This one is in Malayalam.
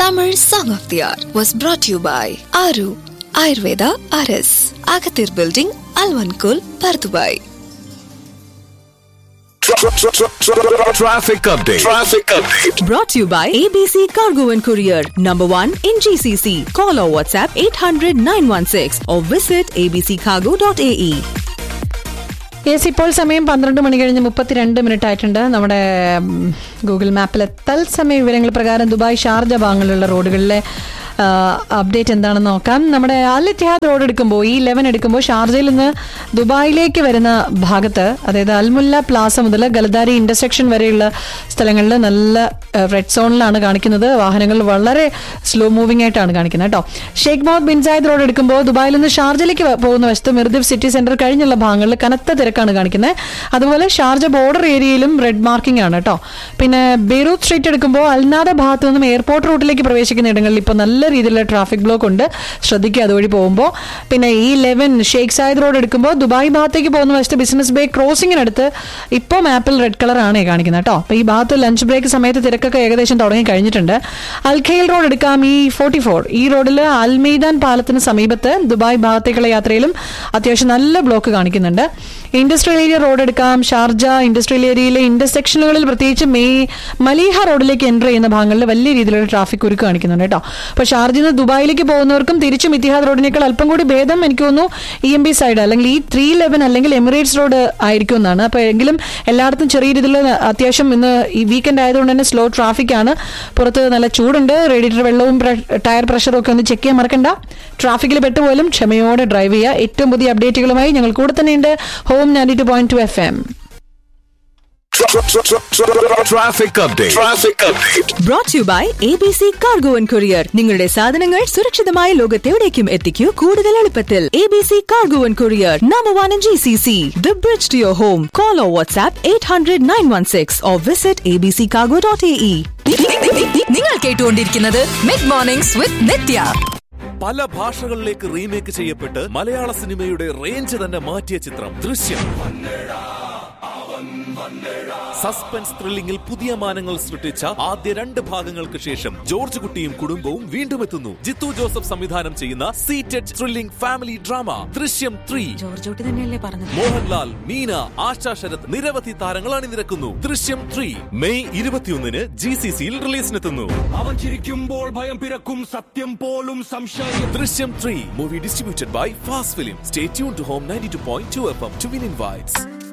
Tamil Song of the Hour was brought to you by Aru Ayurveda RS, Agathir Building, Alvankul, Pardubai. Traffic update. Traffic update. Brought to you by ABC Cargo and Courier, number one in GCC. Call or WhatsApp 800 916 or visit abccargo.ae. Yes ഇപ്പോൾ സമയം പന്ത്രണ്ട് മണി കഴിഞ്ഞ് മുപ്പത്തിരണ്ട് മിനിറ്റ് ആയിട്ടുണ്ട് നമ്മുടെ ഉം, ഗൂഗിൾ മാപ്പിലെ തത്സമയ വിവരങ്ങൾ പ്രകാരം ദുബായ് ഷാർജ ഭാഗങ്ങളിലുള്ള റോഡുകളിലെ ആ, അപ്ഡേറ്റ് എന്താണെന്ന് നോക്കാം നമ്മുടെ അൽ ഇത്തിഹാദ് റോഡ് എടുക്കുമ്പോൾ ഈ ലെവൻ എടുക്കുമ്പോൾ ഷാർജയിൽ നിന്ന് ദുബായിലേക്ക് വരുന്ന ഭാഗത്ത് അതായത് അൽമുല്ല പ്ലാസ മുതൽ ഗലദാരി ഇന്റർസെക്ഷൻ വരെയുള്ള സ്ഥലങ്ങളിൽ നല്ല റെഡ് സോണിലാണ് കാണിക്കുന്നത് വാഹനങ്ങൾ വളരെ സ്ലോ മൂവിംഗ് ആയിട്ടാണ് കാണിക്കുന്നത് കേട്ടോ Sheikh Mohammed bin Zayed road എടുക്കുമ്പോൾ ദുബായിൽ നിന്ന് ഷാർജയിലേക്ക് വ- പോകുന്ന വശത്ത് മിർദിഫ് സിറ്റി സെന്റർ കഴിഞ്ഞുള്ള ഭാഗങ്ങളിൽ കനത്ത തിരക്കാണ് കാണിക്കുന്നത് അതുപോലെ ഷാർജ ബോർഡർ ഏരിയയിലും റെഡ് മാർക്കിംഗ് ആണ് കേട്ടോ പിന്നെ ബെയ്റൂത്ത് സ്ട്രീറ്റ് എടുക്കുമ്പോൾ അൽനാദ ഭാഗത്തു നിന്നും എയർപോർട്ട് റൂട്ടിലേക്ക് പ്രവേശിക്കുന്ന ഇടങ്ങളിൽ ഇപ്പോൾ നല്ല രീതിയിലുള്ള ട്രാഫിക് ബ്ലോക്ക് ഉണ്ട് ശ്രദ്ധിക്കുക അതുവഴി പോകുമ്പോൾ പിന്നെ E eleven Sheikh Zayed road എടുക്കുമ്പോൾ ദുബായ് ഭാഗത്തേക്ക് പോകുന്ന വശത്ത് ബിസിനസ് ബേ ക്രോസിങ്ങിനടുത്ത് ഇപ്പോൾ മാപ്പിൽ റെഡ് കളർ ആണ് കാണിക്കുന്നത് കേട്ടോ അപ്പോൾ ഈ ഭാഗത്ത് ലഞ്ച് ബ്രേക്ക് സമയത്ത് തിരക്കൊക്കെ ഏകദേശം തുടങ്ങി കഴിഞ്ഞിട്ടുണ്ട് അൽഖയിൽ റോഡ് എടുക്കാം ഈ ഫോർട്ടി ഫോർ ഈ റോഡിൽ അൽമീദാൻ പാലത്തിന് സമീപത്ത് ദുബായ് ഭാഗത്തേക്കുള്ള യാത്രയിലും അത്യാവശ്യം നല്ല ബ്ലോക്ക് കാണിക്കുന്നുണ്ട് ഇൻഡസ്ട്രിയൽ ഏരിയ റോഡ് എടുക്കാം ഷാർജ ഇൻഡസ്ട്രിയൽ ഏരിയയിലെ ഇന്റർസെക്ഷനുകളിൽ പ്രത്യേകിച്ച് മേ മലീഹ റോഡിലേക്ക് എൻ്റർ ചെയ്യുന്ന ഭാഗങ്ങളിൽ വലിയ രീതിയിലുള്ള ട്രാഫിക് കുരുക്ക് കാണിക്കുന്നുണ്ട് കേട്ടോ അപ്പോൾ ഷാർജയിൽ നിന്ന് ദുബായിലേക്ക് പോകുന്നവർക്കും തിരിച്ചും ഇത്തിഹാദ് റോഡിനേക്കാൾ അല്പം കൂടി ഭേദം എനിക്ക് തോന്നുന്നു ഇ എം ബി സൈഡ് അല്ലെങ്കിൽ ഈ ത്രീ ലെവൻ അല്ലെങ്കിൽ എമിറേറ്റ്സ് റോഡ് ആയിരിക്കും എന്നാണ് അപ്പോൾ എങ്കിലും എല്ലായിടത്തും ചെറിയ രീതിയിൽ അത്യാവശ്യം ഇന്ന് ഈ വീക്കെൻഡ് ആയതുകൊണ്ട് തന്നെ സ്ലോ ട്രാഫിക് ആണ് പുറത്ത് നല്ല ചൂടുണ്ട് റേഡിയേറ്റർ വെള്ളവും പ്ര- ടയർ പ്രഷറും ഒക്കെ ഒന്ന് ചെക്ക് ചെയ്യാൻ മറക്കണ്ട ട്രാഫിക്കിൽ പെട്ടുപോലും ക്ഷമയോടെ ഡ്രൈവ് ചെയ്യുക ഏറ്റവും പുതിയ അപ്ഡേറ്റുകളുമായി ഞങ്ങൾ കൂടെ തന്നെയുണ്ട് home ninety two point two F M Traffic update. Traffic update. Brought to you by ABC Cargo and Courier. നിങ്ങളുടെ സാധനങ്ങൾ സുരക്ഷിതമായ ലോകത്തെവിടേക്കും എത്തിക്കൂ കൂടുതൽ എളുപ്പത്തിൽ ABC Cargo and Courier, number one in GCC. The bridge to your home. Call or WhatsApp 800 916 or visit abccargo.ae. നിങ്ങൾ കേട്ടുകൊണ്ടിരിക്കുന്നത് മിഡ് മോർണിംഗ്സ് വിത്ത് നിത്യ പല ഭാഷകളിലേക്ക് റീമേക്ക് ചെയ്യപ്പെട്ട് മലയാള സിനിമയുടെ റേഞ്ച് തന്നെ മാറ്റിയ ചിത്രം ദൃശ്യം സസ്പെൻസ് ത്രില്ലിംഗിൽ പുതിയ മാനങ്ങൾ സൃഷ്ടിച്ച ആദ്യ രണ്ട് ഭാഗങ്ങൾക്ക് ശേഷം ജോർജ് കുട്ടിയും കുടുംബവും വീണ്ടും എത്തുന്നു ജിത്തു ജോസഫ് സംവിധാനം ചെയ്യുന്ന seated thrilling family drama Drishyam three Mohanlal Meena Asha Sharath നിരവധി താരങ്ങൾ അണിനിരക്കുന്നു ദൃശ്യം ത്രീ മെയ് ഇരുപത്തിയൊന്നിന് ജി സി സിയിൽ റിലീസിനെത്തുന്നു അവൻ ചിരിക്കുമ്പോൾ ഭയം പിറക്കും സത്യം പോലും സംശയം Drishyam three movie distributed by fast film stay tune to home ninety two point two F M to win invites